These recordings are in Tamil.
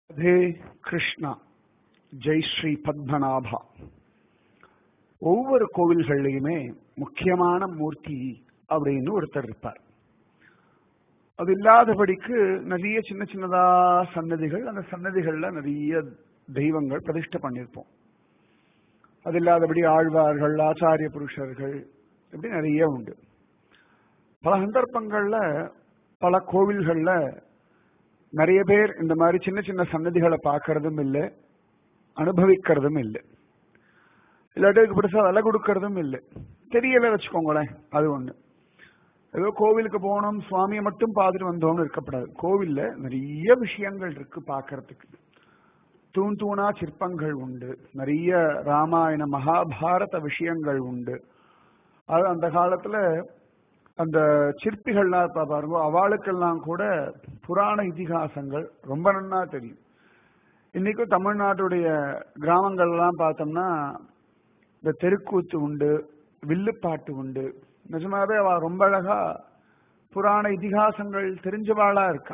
ராதே கிருஷ்ணா ஜெய் ஸ்ரீ பத்மநாபா ஒவ்வொரு கோவில்கள்லையுமே முக்கியமான மூர்த்தி அப்படின்னு ஒருத்தர் இருப்பார் அது இல்லாதபடிக்கு நிறைய சின்ன சின்னதா சன்னதிகள் அந்த சன்னதிகள்ல நிறைய தெய்வங்கள் பிரதிஷ்டை பண்ணியிருப்போம் அது இல்லாதபடி ஆழ்வார்கள் ஆச்சாரிய புருஷர்கள் இப்படி நிறைய உண்டு பல சந்தர்ப்பங்கள்ல பல கோவில்கள்ல நிறைய பேர் இந்த மாதிரி சின்ன சின்ன சன்னதிகளை பார்க்கறதும் இல்லை அனுபவிக்கிறதும் இல்லை இல்லாட்டி பெருசா விலை கொடுக்கறதும் இல்லை தெரியல வச்சுக்கோங்களேன் அது ஒண்ணு ஏதோ கோவிலுக்கு போனோம் சுவாமியை மட்டும் பார்த்துட்டு வந்தோம்னு இருக்கப்படாது கோவில்ல நிறைய விஷயங்கள் இருக்கு பார்க்கறதுக்கு தூண் தூணா சிற்பங்கள் உண்டு நிறைய ராமாயண மகாபாரத விஷயங்கள் உண்டு அது அந்த காலத்துல அந்த சிற்பிகள்லாம் இருப்பா பாருங்க அவளுக்கெல்லாம் கூட புராண இதிகாசங்கள் ரொம்ப நன்னா தெரியும் இன்னைக்கும் தமிழ்நாட்டுடைய கிராமங்கள்லாம் பார்த்தோம்னா இந்த தெருக்கூத்து உண்டு வில்லுப்பாட்டு உண்டு நிஜமாவே அவ ரொம்ப அழகா புராண இதிகாசங்கள் தெரிஞ்சவாளா இருக்கா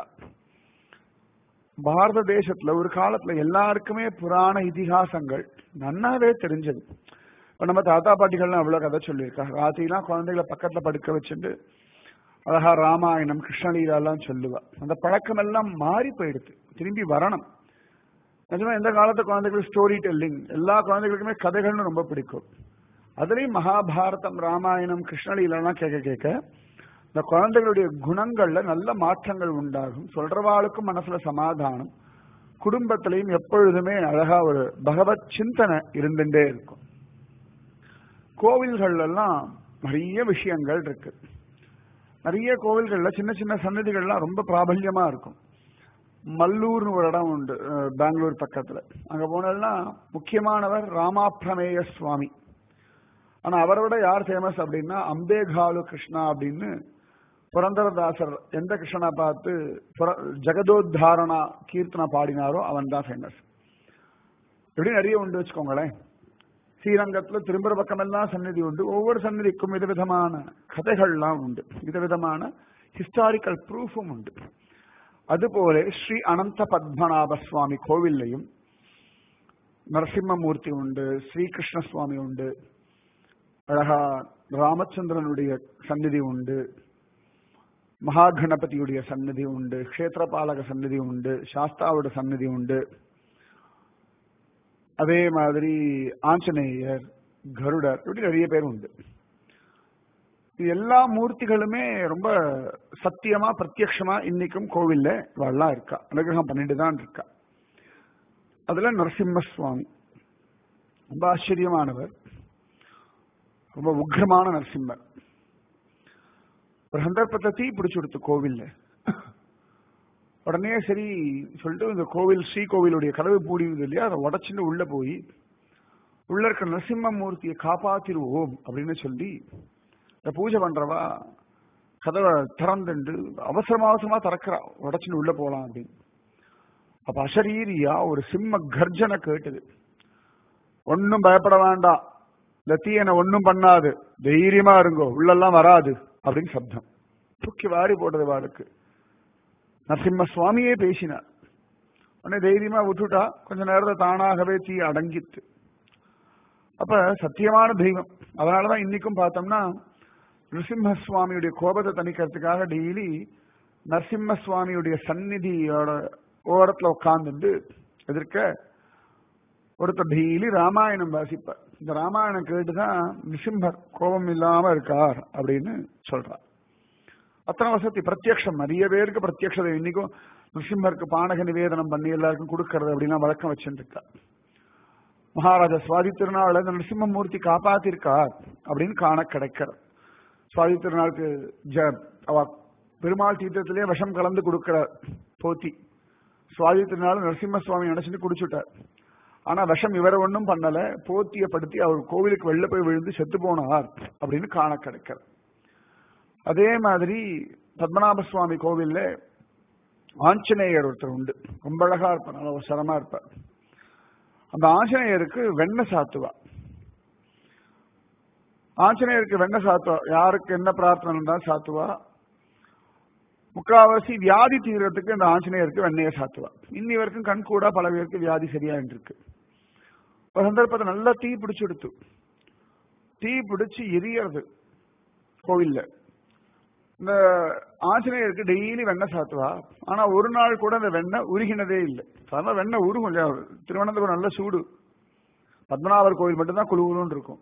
பாரத தேசத்துல ஒரு காலத்துல எல்லாருக்குமே புராண இதிகாசங்கள் நன்னாவே தெரிஞ்சது இப்ப நம்ம தாத்தா பாட்டிகள்லாம் அவ்வளவு கதை சொல்லியிருக்கா ராத்திரிலாம் குழந்தைகளை பக்கத்துல படுக்க வச்சுட்டு அழகா ராமாயணம் கிருஷ்ணலீலாலாம் சொல்லுவா அந்த பழக்கம் எல்லாம் மாறி போயிடுது திரும்பி வரணும் நிஜமா எந்த காலத்து குழந்தைகள் ஸ்டோரி டெல்லிங் எல்லா குழந்தைகளுக்குமே கதைகள்னு ரொம்ப பிடிக்கும் அதுலயும் மகாபாரதம் ராமாயணம் கிருஷ்ணலீலாம் கேட்க கேட்க இந்த குழந்தைகளுடைய குணங்கள்ல நல்ல மாற்றங்கள் உண்டாகும் சொல்றவாளுக்கும் மனசுல சமாதானம் குடும்பத்திலையும் எப்பொழுதுமே அழகா ஒரு பகவத் சிந்தனை இருந்துட்டே இருக்கும் கோவில்கள் எல்லாம் நிறைய விஷயங்கள் இருக்கு நிறைய கோவில்கள்ல சின்ன சின்ன சன்னதிகள்லாம் ரொம்ப பிராபல்யமா இருக்கும் மல்லூர்னு ஒரு இடம் உண்டு பெங்களூர் பக்கத்துல அங்க போனதுன்னா முக்கியமானவர் ராமாப்பிரமேய சுவாமி ஆனா அவரோட யார் ஃபேமஸ் அப்படின்னா அம்பேகாலு கிருஷ்ணா அப்படின்னு புரந்தரதாசர் எந்த கிருஷ்ணனை பார்த்து ஜெகதோத்தாரணா கீர்த்தனா பாடினாரோ அவன் தான் ஃபேமஸ் இப்படி நிறைய உண்டு வச்சுக்கோங்களேன் ஸ்ரீரங்கத்துல திரும்புற பக்கமெல்லாம் சந்நிதி உண்டு ஒவ்வொரு சந்நிதிக்கும் விதவிதமான கதைகள்லாம் உண்டு விதவிதமான ஹிஸ்டாரிக்கல் ப்ரூஃபும் உண்டு அதுபோல ஸ்ரீ அனந்த பத்மநாப சுவாமி கோவில்லையும் நரசிம்மமூர்த்தி உண்டு ஸ்ரீகிருஷ்ண சுவாமி உண்டு அழகா ராமச்சந்திரனுடைய சந்நிதி உண்டு மகா கணபதியுடைய சந்நிதி உண்டு கஷேத்திரபாலக சந்நிதி உண்டு சாஸ்தாவோட சந்நிதி உண்டு அதே மாதிரி ஆஞ்சநேயர் கருடர் இப்படி நிறைய பேர் உண்டு எல்லா மூர்த்திகளுமே ரொம்ப சத்தியமா பிரத்யக்ஷமா இன்னைக்கும் கோவில்ல இவெல்லாம் இருக்கா அனுகிரகம் பண்ணிட்டு தான் இருக்கா அதுல நரசிம்ம சுவாமி ரொம்ப ஆச்சரியமானவர் ரொம்ப உக்ரமான நரசிம்மர் ஒரு சந்தர்ப்பத்தை தீ பிடிச்சு கொடுத்து கோவில்ல உடனே சரி சொல்லிட்டு இந்த கோவில் ஸ்ரீ கோவிலுடைய கதவு பூடிவது இல்லையா அதை உடச்சுட்டு உள்ள போய் உள்ள இருக்க நரசிம்ம மூர்த்தியை காப்பாத்திருவோம் அப்படின்னு சொல்லி இந்த பூஜை பண்றவா கதவை திறந்துண்டு அவசரமா அவசரமா திறக்கிறா உடச்சுட்டு உள்ள போலாம் அப்படின்னு அப்ப அசரீரியா ஒரு சிம்ம கர்ஜனை கேட்டுது ஒன்னும் பயப்பட வேண்டாம் இந்த தீயனை ஒன்னும் பண்ணாது தைரியமா இருங்கோ உள்ளெல்லாம் வராது அப்படின்னு சப்தம் தூக்கி வாரி போட்டது வாளுக்கு நரசிம்ம சுவாமியே பேசினார் உடனே தைரியமா விட்டுட்டா கொஞ்ச நேரத்தை தானாகவே தீ அடங்கித்து அப்ப சத்தியமான தெய்வம் அதனாலதான் இன்னைக்கும் பார்த்தோம்னா நரசிம்ம சுவாமியுடைய கோபத்தை தணிக்கிறதுக்காக டெய்லி நரசிம்ம சுவாமியுடைய சந்நிதியோட ஓரத்துல உட்கார்ந்துட்டு எதிர்க்க ஒருத்தர் டெய்லி ராமாயணம் வாசிப்பார் இந்த ராமாயணம் கேட்டுதான் நிசிம்பர் கோபம் இல்லாம இருக்கார் அப்படின்னு சொல்றார் அத்தனை வசதி பிரத்யக்ஷம் நிறைய பேருக்கு பிரத்யக்ஷதை இன்னைக்கும் நிருசிம்மருக்கு பானக நிவேதனம் பண்ணி எல்லாருக்கும் கொடுக்கறது அப்படின்னா வழக்கம் வச்சுருக்கா மகாராஜா சுவாதி திருநாள் இந்த நரசிம்மமூர்த்தி காப்பாத்திருக்கார் அப்படின்னு காண கிடைக்கிறது சுவாதி திருநாளுக்கு ஜ அவ பெருமாள் தீர்த்தத்திலேயே விஷம் கலந்து கொடுக்கிற போத்தி சுவாதி திருநாள் நரசிம்ம சுவாமி நினைச்சுட்டு குடிச்சுட்டார் ஆனா விஷம் இவரை ஒன்றும் பண்ணல போத்திய படுத்தி அவர் கோவிலுக்கு வெளில போய் விழுந்து செத்து போனார் அப்படின்னு காண கிடைக்கிறது அதே மாதிரி பத்மநாப சுவாமி கோவில்ல ஆஞ்சநேயர் ஒருத்தர் உண்டு ரொம்ப அழகா இருப்பார் நல்ல ஒரு சரமா இருப்பார் அந்த ஆஞ்சநேயருக்கு வெண்ணெய் சாத்துவா ஆஞ்சநேயருக்கு வெண்ணெய் சாத்துவா யாருக்கு என்ன பிரார்த்தனை இருந்தாலும் சாத்துவா முக்காவாசி வியாதி தீர்றதுக்கு இந்த ஆஞ்சநேயருக்கு வெண்ணையை சாத்துவா இன்னி வரைக்கும் கண் கூட பல பேருக்கு வியாதி சரியா இருக்கு ஒரு சந்தர்ப்பத்தை நல்லா தீ பிடிச்சு எடுத்து தீ பிடிச்சு எரியறது கோவில்ல இந்த ஆஞ்சநேயருக்கு டெய்லி வெண்ணெய் சாத்துவா ஆனா ஒரு நாள் கூட அந்த வெண்ணெய் உருகினதே இல்லை சாதாரண வெண்ணெய் உருகும் இல்லையா திருவனந்தபுரம் நல்ல சூடு பத்மநாபர் கோவில் மட்டும்தான் குழுகுலுன்னு இருக்கும்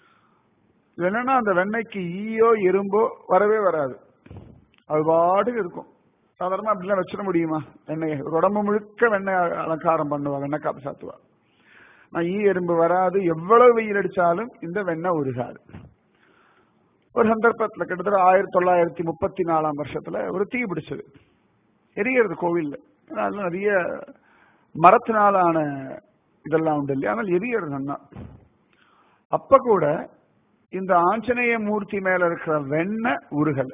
இது என்னன்னா அந்த வெண்ணெய்க்கு ஈயோ எறும்போ வரவே வராது அது பாட்டுக்கு இருக்கும் சாதாரணமா அப்படிலாம் வச்சிட முடியுமா வெண்ணெய் ஒரு உடம்பு முழுக்க வெண்ணெய் அலங்காரம் பண்ணுவா வெண்ணெய் காப்பு சாத்துவா நான் ஈ எறும்பு வராது எவ்வளவு வெயில் அடிச்சாலும் இந்த வெண்ணெய் உருகாது ஒரு சந்தர்ப்பத்துல கிட்டத்தட்ட ஆயிரத்தி தொள்ளாயிரத்தி முப்பத்தி நாலாம் வருஷத்துல ஒரு தீ பிடிச்சது எரியறது கோவில்ல ஏன்னா அதுல நிறைய மரத்தினாலான இதெல்லாம் உண்டு இல்லையா ஆனால் எரியறது நன்னா அப்ப கூட இந்த ஆஞ்சநேய மூர்த்தி மேல இருக்கிற வெண்ணெய் உருகல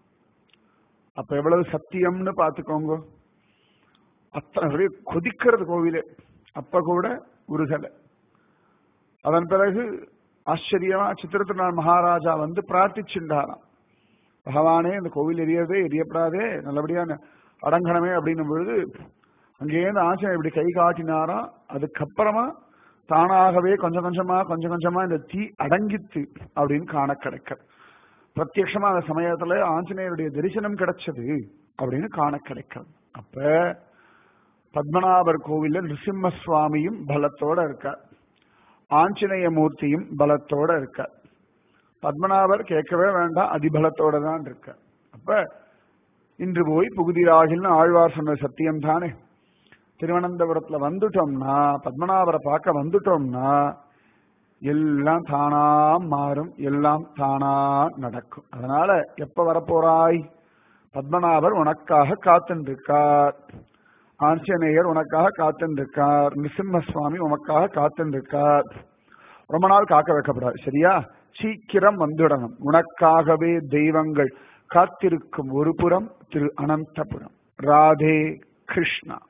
அப்ப எவ்வளவு சத்தியம்னு பாத்துக்கோங்க அத்தனை அப்படியே கொதிக்கிறது கோவிலே அப்ப கூட உருகல அதன் பிறகு ஆச்சரியமா சித்திரத்தினார் மகாராஜா வந்து பிரார்த்திச்சுண்டாராம் பகவானே இந்த கோவில் எரியறதே எரியப்படாதே நல்லபடியா அடங்கணமே அப்படின்னும் பொழுது அங்கேருந்து ஆச்சரியம் இப்படி கை காட்டினாராம் அதுக்கப்புறமா தானாகவே கொஞ்சம் கொஞ்சமா கொஞ்சம் கொஞ்சமா இந்த தீ அடங்கித்து அப்படின்னு காண கிடைக்க பிரத்யட்சமா அந்த சமயத்துல ஆஞ்சநேயருடைய தரிசனம் கிடைச்சது அப்படின்னு காண கிடைக்கிறது அப்ப பத்மநாபர் கோவில்ல நிருசிம்ம சுவாமியும் பலத்தோட இருக்கார் ஆஞ்சநேய மூர்த்தியும் பலத்தோட இருக்கார் பத்மநாபர் கேட்கவே வேண்டாம் அதிபலத்தோட தான் இருக்கார் அப்ப இன்று போய் புகுதிராகில்னு ஆழ்வார் சொன்ன சத்தியம் தானே திருவனந்தபுரத்துல வந்துட்டோம்னா பத்மநாபரை பார்க்க வந்துட்டோம்னா எல்லாம் தானா மாறும் எல்லாம் தானா நடக்கும் அதனால எப்ப வரப்போறாய் பத்மநாபர் உனக்காக காத்துருக்கார் ஆஞ்சநேயர் உனக்காக காத்துருக்கார் நிருசிம்ம சுவாமி உனக்காக காத்துருக்கார் ரொம்ப நாள் காக்க வைக்கப்படாது சரியா சீக்கிரம் வந்துடணும் உனக்காகவே தெய்வங்கள் காத்திருக்கும் ஒரு புறம் திரு அனந்தபுரம் ராதே கிருஷ்ணா